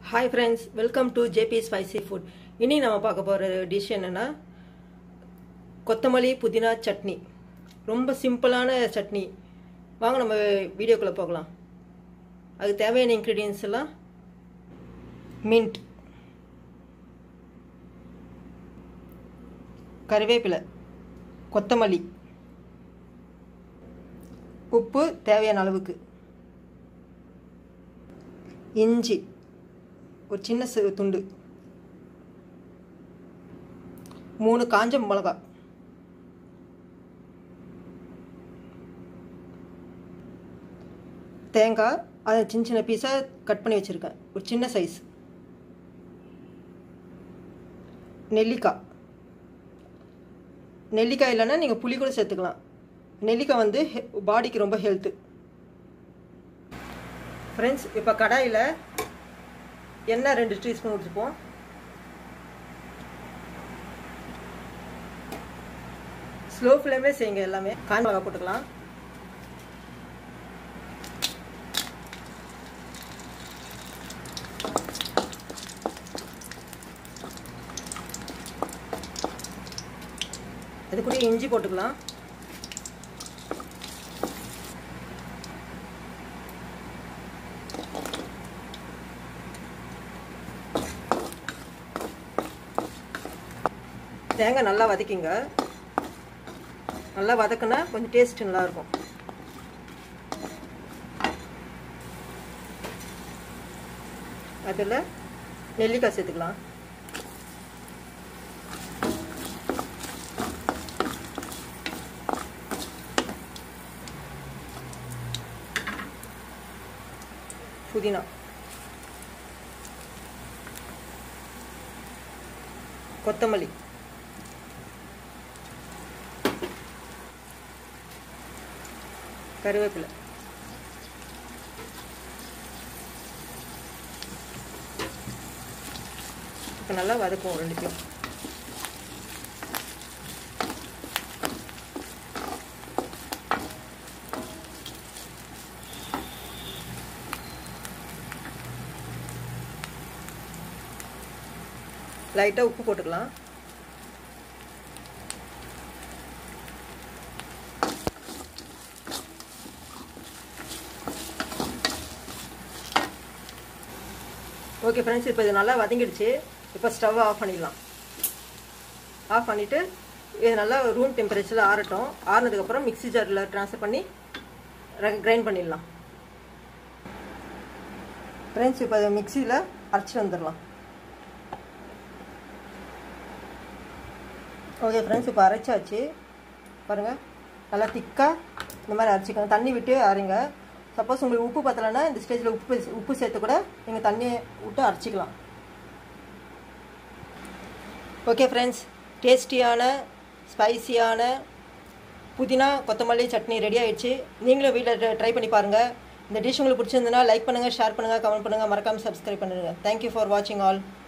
hi friends welcome to J B spicy food இனி நம்ம பார்க்க போகிற டிஷ் என்னென்னா கொத்தமல்லி புதினா சட்னி ரொம்ப சிம்பிளான சட்னி வாங்க நம்ம வீடியோக்குள்ளே போகலாம் அதுக்கு தேவையான இன்க்ரீடியன்ஸ் எல்லாம் மின்ட் கருவேப்பிலை கொத்தமல்லி உப்பு தேவையான அளவுக்கு இஞ்சி ஒரு சின்ன சி- துண்டு மூணு காஞ்ச மிளகா தேங்காய் அதை சின்ன சின்ன பீஸாக கட் பண்ணி வச்சுருக்கேன் ஒரு சின்ன சைஸ் நெல்லிக்காய் நெல்லிக்காய் இல்லைன்னா நீங்கள் புளி கூட சேர்த்துக்கலாம் நெல்லிக்காய் வந்து பாடிக்கு ரொம்ப ஹெல்த்து ஃப்ரெண்ட்ஸ் இப்போ கடாயில் எண்ணெய் ரெண்டு டீஸ்பூன் ஊற்றிப்போம் ஸ்லோ ஃப்ளேமே செய்யுங்க எல்லாமே காஞ்ச மிளகா போட்டுக்கலாம் அது கூட இஞ்சி போட்டுக்கலாம் தேங்காய் நல்லா வதக்கிங்க நல்லா வதக்குனா கொஞ்சம் டேஸ்ட் நல்லாயிருக்கும் அதில் நெல்லிக்காய் சேர்த்துக்கலாம் புதினா கொத்தமல்லி கருவேப்பிலை இப்போ நல்லா வதக்குவோம் ரெண்டுத்தையும் லைட்டாக உப்பு போட்டுக்கலாம் ஓகே ஃப்ரெண்ட்ஸ் இப்போ இது நல்லா வதங்கிடுச்சு இப்போ ஸ்டவ் ஆஃப் பண்ணிடலாம் ஆஃப் பண்ணிவிட்டு இது நல்லா ரூம் டெம்பரேச்சரில் ஆறட்டும் ஆறுனதுக்கப்புறம் மிக்ஸி ஜாரில் ட்ரான்ஸ்ஃபர் பண்ணி கிரைண்ட் பண்ணிடலாம் ஃப்ரெண்ட்ஸ் இப்போ அதை மிக்சியில் அரைச்சி வந்துடலாம் ஓகே ஃப்ரெண்ட்ஸ் இப்போ அரைச்சாச்சு பாருங்கள் நல்லா திக்காக இந்த மாதிரி அரைச்சிக்கணும் தண்ணி விட்டு அரைங்க சப்போஸ் உங்களுக்கு உப்பு பத்தலைன்னா இந்த ஸ்டேஜில் உப்பு உப்பு சேர்த்து கூட நீங்கள் தண்ணியை விட்டு அரைச்சிக்கலாம் ஓகே ஃப்ரெண்ட்ஸ் டேஸ்டியான ஸ்பைசியான புதினா கொத்தமல்லி சட்னி ரெடி ஆயிடுச்சு நீங்களும் வீட்டில் ட்ரை பண்ணி பாருங்கள் இந்த டிஷ் உங்களுக்கு பிடிச்சிருந்ததுன்னா லைக் பண்ணுங்கள் ஷேர் பண்ணுங்கள் கமெண்ட் பண்ணுங்கள் மறக்காமல் சப்ஸ்கிரைப் பண்ணுங்கள் தேங்க்யூ ஃபார் வாட்சிங் ஆல்